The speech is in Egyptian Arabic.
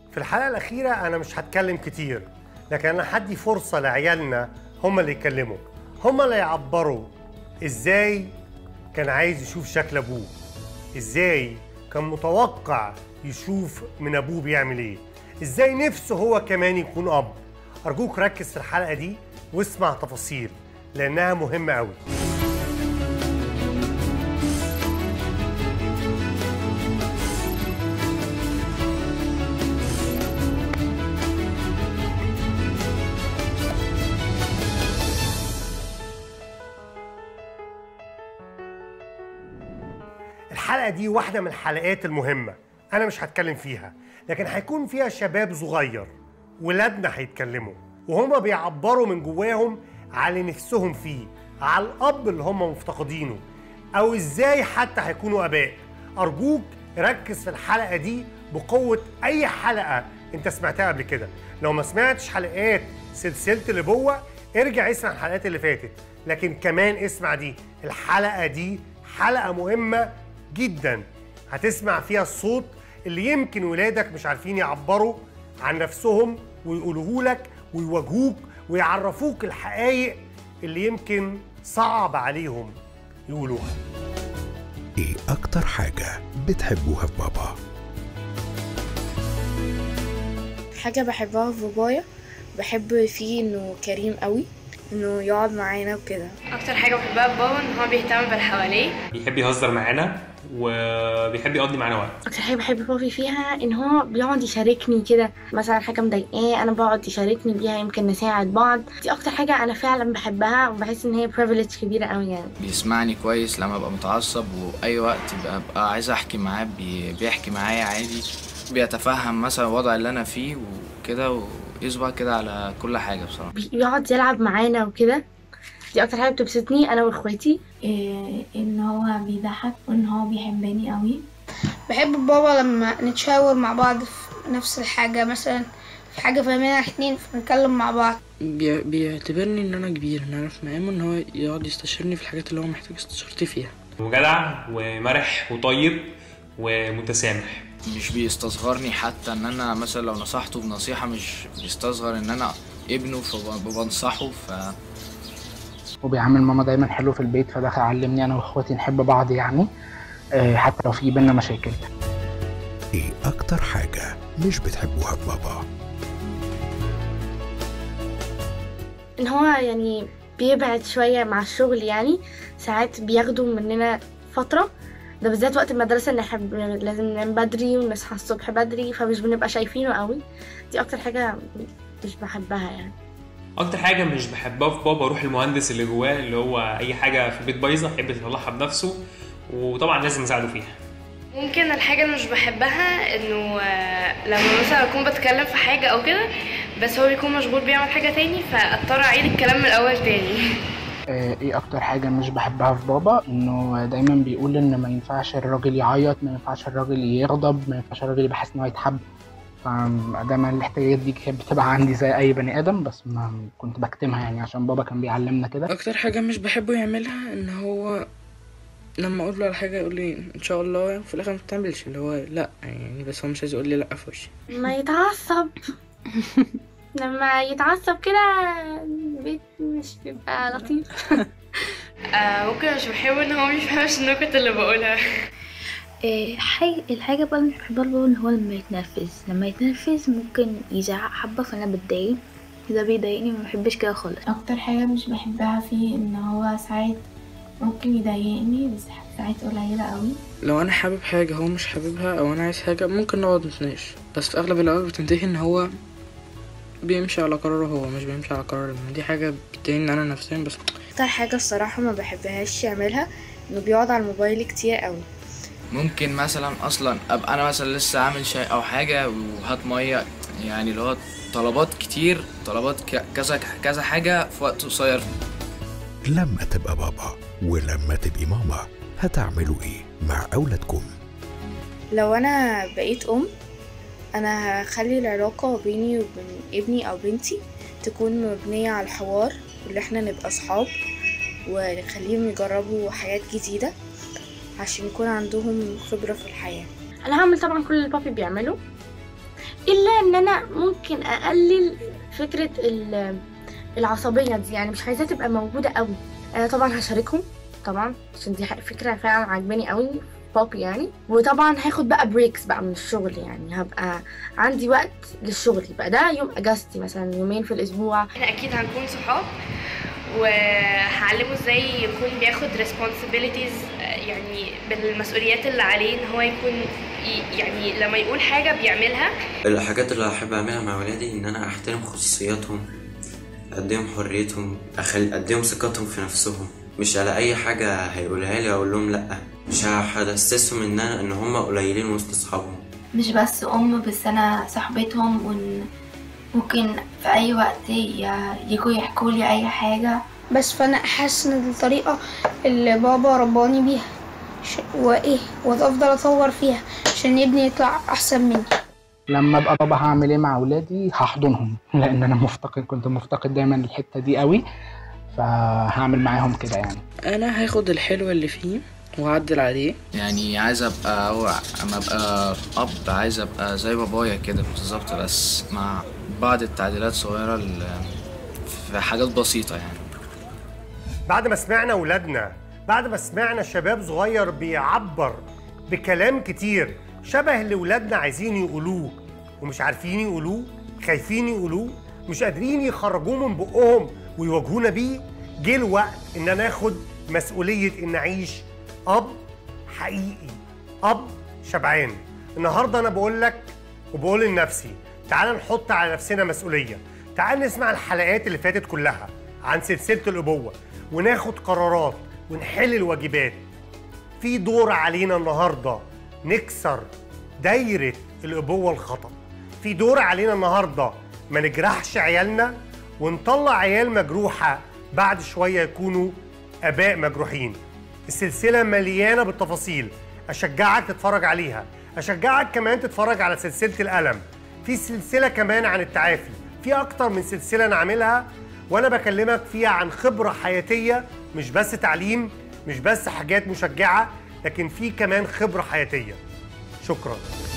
في الحلقة الأخيرة أنا مش هتكلم كتير لكن أنا هدي فرصة لعيالنا هم اللي يتكلموا هم اللي يعبروا إزاي كان عايز يشوف شكل أبوه إزاي كان متوقع يشوف من أبوه بيعمل إيه إزاي نفسه هو كمان يكون أب أرجوك ركز في الحلقة دي واسمع تفاصيل لأنها مهمة أوي الحلقة دي واحدة من الحلقات المهمة أنا مش هتكلم فيها لكن هيكون فيها شباب صغير ولادنا هيتكلموا وهما بيعبروا من جواهم على نفسهم فيه على الأب اللي هما مفتقدينه أو إزاي حتى هيكونوا آباء أرجوك ركز في الحلقة دي بقوة أي حلقة أنت سمعتها قبل كده لو ما سمعتش حلقات سلسلة الأبوة ارجع اسمع الحلقات اللي فاتت لكن كمان اسمع دي الحلقة دي حلقة مهمة جدا هتسمع فيها الصوت اللي يمكن ولادك مش عارفين يعبروا عن نفسهم ويقولوه لك ويواجهوك ويعرفوك الحقائق اللي يمكن صعب عليهم يقولوها ايه اكتر حاجة بتحبوها في بابا حاجة بحبها في بابايا بحب فيه انه كريم قوي انه يقعد معانا وكده اكتر حاجه بحبها في بابا ان هو بيهتم باللي حواليه بيحب يهزر معانا وبيحب يقضي معانا وقت اكتر حاجه بحب بابي فيها ان هو بيقعد يشاركني كده مثلا حاجه مضايقاه انا بقعد يشاركني بيها يمكن نساعد بعض دي اكتر حاجه انا فعلا بحبها وبحس ان هي بريفليج كبيره قوي يعني بيسمعني كويس لما ابقى متعصب واي وقت ببقى ببقى عايز احكي معاه بي... بيحكي معايا عادي بيتفهم مثلا الوضع اللي انا فيه وكده ويصبح كده على كل حاجه بصراحه بيقعد يلعب معانا وكده دي اكتر حاجه بتبسطني انا واخواتي إيه ان هو بيضحك وان هو بيحبني قوي بحب بابا لما نتشاور مع بعض في نفس الحاجة مثلا في حاجة فاهمينها اتنين فنتكلم مع بعض بي... بيعتبرني ان انا كبير ان انا في مقامه ان هو يقعد يستشيرني في الحاجات اللي هو محتاج استشارتي فيها وجدع ومرح وطيب ومتسامح مش بيستصغرني حتى ان انا مثلا لو نصحته بنصيحه مش بيستصغر ان انا ابنه فبنصحه ف وبيعامل ماما دايما حلو في البيت فده علمني انا واخواتي نحب بعض يعني آه، حتى لو في بينا مشاكل ايه اكتر حاجة مش بتحبوها في بابا ان هو يعني بيبعد شويه مع الشغل يعني ساعات بياخدوا مننا فتره ده بالذات وقت المدرسة ان احنا ب- لازم ننام بدري ونصحى الصبح بدري فمش بنبقى شايفينه قوي دي اكتر حاجة مش بحبها يعني اكتر حاجه مش بحبها في بابا روح المهندس اللي جواه اللي هو اي حاجه في البيت بايظه يحب يصلحها بنفسه وطبعا لازم نساعده فيها ممكن الحاجه اللي مش بحبها انه آه، لما مثلا اكون بتكلم في حاجه او كده بس هو بيكون مشغول بيعمل حاجه تاني فاضطر اعيد الكلام من الاول تاني آه، ايه اكتر حاجة مش بحبها في بابا انه دايما بيقول ان ما ينفعش الراجل يعيط ما ينفعش الراجل يغضب ما ينفعش الراجل يبقى حاسس ان هو يتحب فدايما الاحتياجات دي كانت بتبقى عندي زي اي بني ادم بس ما كنت بكتمها يعني عشان بابا كان بيعلمنا كده اكتر حاجه مش بحبه يعملها ان هو لما اقول له على حاجه يقول لي ان شاء الله وفي الاخر ما بتعملش اللي هو لا يعني بس هو مش عايز يقول لي لا في وشي ما يتعصب لما يتعصب كده البيت مش بيبقى لطيف آه ممكن مش بحبه ان هو ما بيفهمش النكت اللي بقولها إيه حاجة الحاجة بقى اللي مش بحبها لبابا ان هو لما يتنرفز لما يتنرفز ممكن يزعق حبة فانا بتضايق ده بيضايقني ما بحبش كده خالص اكتر حاجة مش بحبها فيه ان هو ساعات ممكن يضايقني بس ساعات قليلة قوي لو انا حابب حاجه هو مش حاببها او انا عايز حاجه ممكن نقعد نتناقش بس في اغلب الاوقات بتنتهي ان هو بيمشي على قراره هو مش بيمشي على قراري أنا. دي حاجه بتضايقني انا نفسيا بس اكتر حاجة الصراحة ما بحبهاش يعملها انه بيقعد على الموبايل كتير قوي ممكن مثلا اصلا ابقى انا مثلا لسه عامل شاي او حاجه وهات ميه يعني اللي هو طلبات كتير طلبات ك- كذا كذا حاجه في وقت قصير لما تبقى بابا ولما تبقي ماما هتعملوا ايه مع اولادكم لو انا بقيت ام انا هخلي العلاقة بيني وبين ابني او بنتي تكون مبنية على الحوار واللي احنا نبقى اصحاب ونخليهم يجربوا حاجات جديدة عشان يكون عندهم خبرة في الحياة انا هعمل طبعا كل اللي بابي بيعمله الا انا ممكن اقلل فكره ال- العصبيه دي يعني مش عايزاها تبقى موجوده قوي انا طبعا هشاركهم طبعا عشان دي حق- فكره فعلا عجباني قوي بابي يعني وطبعا هاخد بقى بريكس بقى من الشغل يعني هبقى عندي وقت للشغل يبقى ده يوم اجازتي مثلا يومين في الاسبوع احنا اكيد هنكون صحاب وهعلمه ازاي يكون بياخد responsibilities يعني بالمسؤوليات اللي عليه ان هو يكون ي- يعني لما يقول حاجة بيعملها الحاجات اللي هحب اعملها مع ولادي ان انا احترم خصوصياتهم اديهم حريتهم اخلي اديهم ثقتهم في نفسهم مش على اي حاجه هيقولها لي اقول لهم لا مش هحسسهم ان انا ان هم قليلين وسط اصحابهم مش بس أم بس أنا صاحبتهم وإن ممكن في أي وقت ي- يجوا يحكوا لي أي حاجة بس فانا حاسس ان دي الطريقه اللي بابا رباني بيها ش... وايه وافضل اطور فيها عشان ابني يطلع احسن مني لما ابقى بابا هعمل ايه مع اولادي هحضنهم لان انا مفتقد كنت مفتقد دايما الحته دي قوي فهعمل معاهم كده يعني انا هاخد الحلو اللي فيه واعدل عليه يعني عايز ابقى هو اما ابقى اب عايز ابقى زي بابايا كده بالظبط بس مع بعض التعديلات صغيره ل- في حاجات بسيطه يعني بعد ما سمعنا ولادنا بعد ما سمعنا شباب صغير بيعبر بكلام كتير شبه اللي ولادنا عايزين يقولوه ومش عارفين يقولوه خايفين يقولوه مش قادرين يخرجوه من بقهم ويواجهونا بيه جه الوقت ان ناخد مسؤوليه ان نعيش اب حقيقي اب شبعان النهارده انا بقول لك وبقول لنفسي تعال نحط على نفسنا مسؤوليه تعال نسمع الحلقات اللي فاتت كلها عن سلسله الابوه وناخد قرارات ونحل الواجبات في دور علينا النهارده نكسر دايره الابوه الخطا في دور علينا النهارده ما نجرحش عيالنا ونطلع عيال مجروحه بعد شويه يكونوا اباء مجروحين السلسله مليانه بالتفاصيل اشجعك تتفرج عليها اشجعك كمان تتفرج على سلسله الالم في سلسله كمان عن التعافي في اكتر من سلسله نعملها وانا بكلمك فيها عن خبره حياتيه مش بس تعليم مش بس حاجات مشجعه لكن في كمان خبره حياتيه شكرا